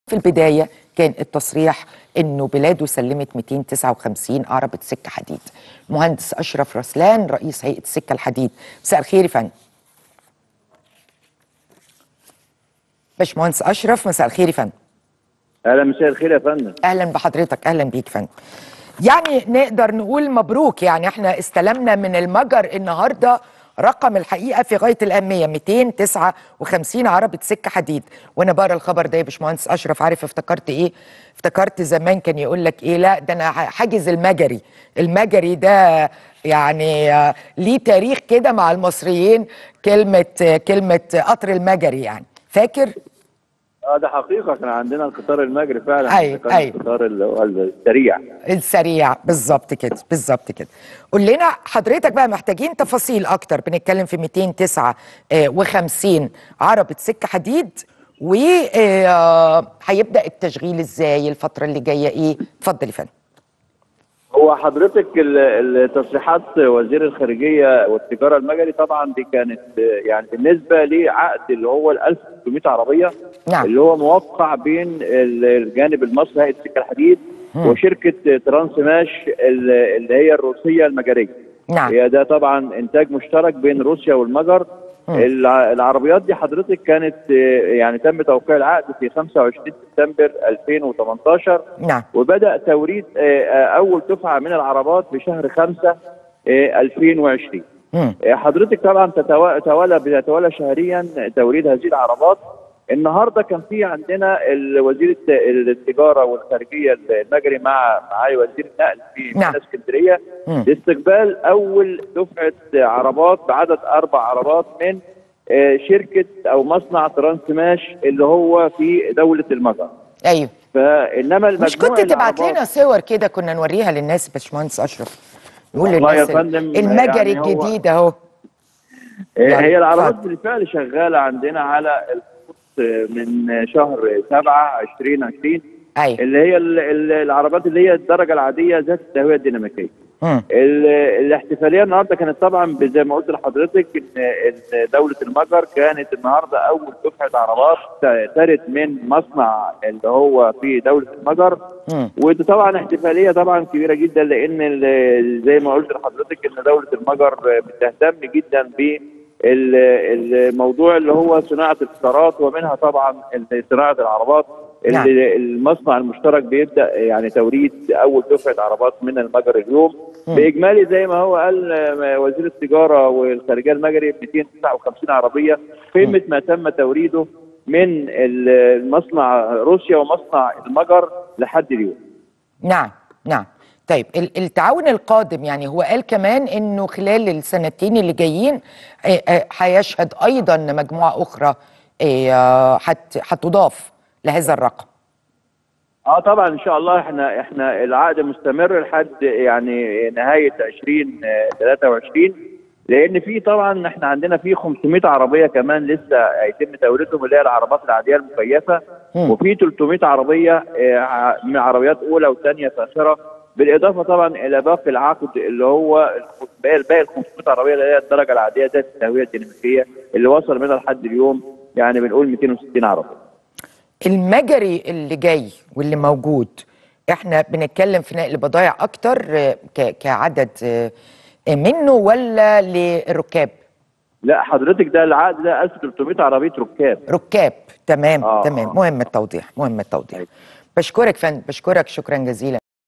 في البداية كان التصريح انه بلاده سلمت 259 عربة سكة حديد مهندس اشرف رسلان رئيس هيئة السكة الحديد مساء الخير يا فندم باشمهندس اشرف مساء الخير يا فندم اهلا مساء الخير يا فندم اهلا بحضرتك اهلا بيك يا فندم يعني نقدر نقول مبروك يعني احنا استلمنا من المجر النهارده رقم الحقيقه في غايه الاهميه 259 عربه سكه حديد وانا بقرا الخبر ده يا باشمهندس اشرف عارف افتكرت ايه افتكرت زمان كان يقول لك ايه لا ده انا حاجز المجري المجري ده يعني آه، ليه تاريخ كده مع المصريين كلمه آه، كلمه قطر المجري يعني فاكر اه ده حقيقه كان عندنا القطار المجري فعلا أيوة، كان أيوة. القطار اللي هو السريع السريع بالظبط كده بالظبط كده قول لنا حضرتك بقى محتاجين تفاصيل اكتر بنتكلم في 259 عربة سكة حديد وهيبدأ التشغيل ازاي الفترة اللي جاية ايه اتفضل يا فندم هو حضرتك ال- التصريحات وزير الخارجيه والتجاره المجري طبعا دي كانت آه، يعني بالنسبه لعقد اللي هو ال 1600 عربيه نعم. اللي هو موقع بين ال- الجانب المصري هيئه السكه الحديد وشركه ترانس ماش ال- اللي هي الروسيه المجريه نعم. هي ده طبعا انتاج مشترك بين روسيا والمجر الع- العربيات دي حضرتك كانت آه، يعني تم توقيع العقد في 25 سبتمبر 2018 نعم وبدأ توريد آه، آه، أول دفعة من العربات في شهر 5 آه، 2020 مم. آه، حضرتك طبعا تتوا- تتولى بيتولى شهريا توريد هذه العربات النهارده كان في عندنا ال- وزير الت- التجاره والخارجيه المجري مع معالي وزير النقل في نعم. مدينه اسكندريه مم. لاستقبال اول دفعه عربات بعدد اربع عربات من آه، شركه او مصنع ترانسماش اللي هو في دوله المجر ايوه فانما مش المجموع كنت تبعت العربات- لنا صور كده كنا نوريها للناس يا باشمهندس اشرف نقول والله يا للناس فندم المجري يعني هو- الجديد اهو آه، يعني هي العربات اتفضل. بالفعل شغاله عندنا على الخطوط من شهر 7 2020 ايوه اللي هي ال- ال- العربات اللي هي الدرجه العاديه ذات التهويه الديناميكيه. مم. ال- الاحتفاليه النهارده كانت طبعا زي ما قلت لحضرتك ان إن دوله المجر كانت النهارده اول دفعه عربات ت- ترد من مصنع اللي هو في دوله المجر مم. ودي طبعا احتفاليه طبعا كبيره جدا لان ال- زي ما قلت لحضرتك ان دوله المجر بتهتم جدا ب الموضوع اللي هو صناعه القطارات ومنها طبعا صناعه العربات نعم. اللي المصنع المشترك بيبدا يعني توريد اول دفعه عربات من المجر اليوم مم. باجمالي زي ما هو قال آه، وزير التجاره والخارجيه المجري 259 عربيه قيمه ما تم توريده من المصنع روسيا ومصنع المجر لحد اليوم نعم نعم طيب ال- التعاون القادم يعني هو قال كمان انه خلال السنتين اللي جايين آه، آه، هيشهد ايضا مجموعه اخرى آه، هت- هتضاف لهذا الرقم اه طبعا ان شاء الله احنا احنا العقد مستمر لحد يعني نهايه 2023 لان في طبعا احنا عندنا في 500 عربيه كمان لسه هيتم توريدهم اللي هي العربات العاديه المكيفه مم. وفي 300 عربيه آه، ع- من عربيات اولى وثانيه فاخره بالاضافه طبعا الى باقي العقد اللي هو الخ- باقي باقي ال 500 عربيه اللي هي الدرجه العاديه ذات التهويه الديناميكيه اللي وصل منها لحد اليوم يعني بنقول 260 عربيه المجري اللي جاي واللي موجود احنا بنتكلم في نقل بضائع اكتر آه، ك- كعدد آه، آه، منه ولا للركاب لا حضرتك ده العقد ده 1300 عربيه ركاب ركاب تمام آه، تمام آه. مهم التوضيح مهم التوضيح أيوة. بشكرك فندم بشكرك شكرا جزيلا